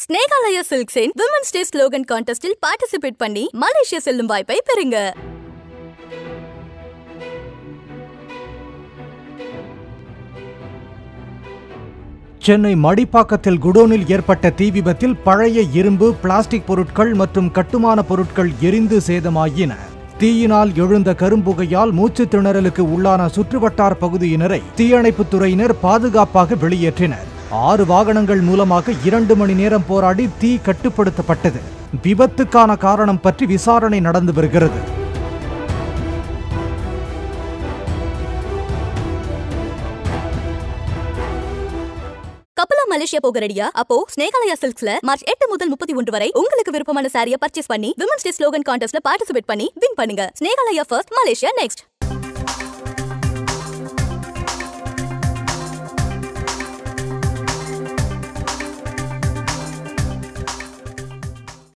ஸ்னேகாலயா சில்க்ஸின் women's day slogan கான்டெஸ்டில் participate பண்ணி மலேசியா செல்லும் வாய்ப்பை பெறுங்க சென்னை மடிப்பாக்கத்தில் குடோனில் ஏற்பட்ட தீ விபத்தில் பழைய இரும்பு பிளாஸ்டிக் பொருட்கள் மற்றும் கட்டுமான பொருட்கள் எரிந்து சேதமாயின தீயினால் எழுந்த கரும்புகையால் மூச்சு திணறலுக்கு உள்ளான சுற்றுவட்டார பகுதியினரை தீயணைப்புத் துறையினர் பாதுகாப்பாக வெளியேற்றினர் ஆறு வாகனங்கள் மூலமாக இரண்டு மணி நேரம் போராடி தீ கட்டுப்படுத்தப்பட்டது விபத்துக்கான காரணம் பற்றி விசாரணை நடந்து வருகிறது கப்பலா மலேசியா போக ரெடியா அப்போ ஸ்னேகாலயா சில்க்ஸ்ல மார்ச் எட்டு முதல் முப்பத்தி ஒன்று வரை உங்களுக்கு விருப்பமான சாரியை பர்ச்சேஸ் பண்ணி விமன்ஸ் டே ஸ்லோகன் கான்டெஸ்ட்ல பார்ட்டிசிபேட் பண்ணி வின் பண்ணுங்க ஸ்னேகாலயா ஃபர்ஸ்ட் மலேசியா நெக்ஸ்ட்